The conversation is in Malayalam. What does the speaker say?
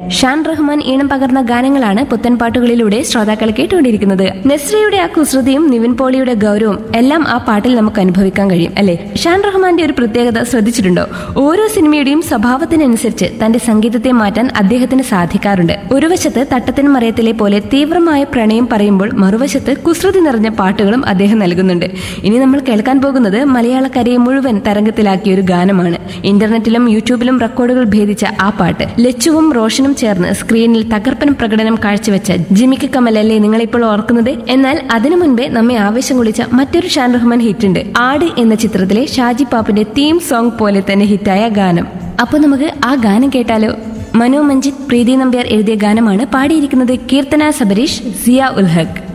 ഷാൻ റഹ്മാൻ ഈണം പകർന്ന ഗാനങ്ങളാണ് പുത്തൻ പാട്ടുകളിലൂടെ ശ്രോതാക്കൾ കേട്ടുകൊണ്ടിരിക്കുന്നത് നെസ്രിയുടെ ആ കുസൃതിയും നിവിൻ പോളിയുടെ ഗൗരവവും എല്ലാം ആ പാട്ടിൽ നമുക്ക് അനുഭവിക്കാൻ കഴിയും അല്ലെ ഷാൻ റഹ്മാന്റെ ഒരു പ്രത്യേകത ശ്രദ്ധിച്ചിട്ടുണ്ടോ ഓരോ സിനിമയുടെയും സ്വഭാവത്തിനനുസരിച്ച് തന്റെ സംഗീതത്തെ മാറ്റാൻ അദ്ദേഹത്തിന് സാധിക്കാറുണ്ട് ഒരു വശത്ത് തട്ടത്തിനും മറയത്തിലെ പോലെ തീവ്രമായ പ്രണയം പറയുമ്പോൾ മറുവശത്ത് കുസൃതി നിറഞ്ഞ പാട്ടുകളും അദ്ദേഹം നൽകുന്നുണ്ട് ഇനി നമ്മൾ കേൾക്കാൻ പോകുന്നത് മലയാളക്കരയെ മുഴുവൻ തരംഗത്തിലാക്കിയ ഒരു ഗാനമാണ് ഇന്റർനെറ്റിലും യൂട്യൂബിലും റെക്കോർഡുകൾ ഭേദിച്ച ആ പാട്ട് ലച്ചുവും റോഷനും ചേർന്ന് സ്ക്രീനിൽ തകർപ്പൻ പ്രകടനം കാഴ്ചവെച്ച ജിമിക്ക് കമലല്ലേ നിങ്ങളിപ്പോൾ ഓർക്കുന്നത് എന്നാൽ അതിനു മുൻപേ നമ്മെ ആവേശം കൊള്ളിച്ച മറ്റൊരു ഷാൻ റഹ്മാൻ ഹിറ്റുണ്ട് ആട് എന്ന ചിത്രത്തിലെ ഷാജി പാപ്പിന്റെ തീം സോങ് പോലെ തന്നെ ഹിറ്റായ ഗാനം അപ്പോൾ നമുക്ക് ആ ഗാനം കേട്ടാലോ മനു മഞ്ജിത്ത് പ്രീതി നമ്പ്യാർ എഴുതിയ ഗാനമാണ് പാടിയിരിക്കുന്നത് കീർത്തന സബരീഷ് സിയ ഉൽ ഹഖ്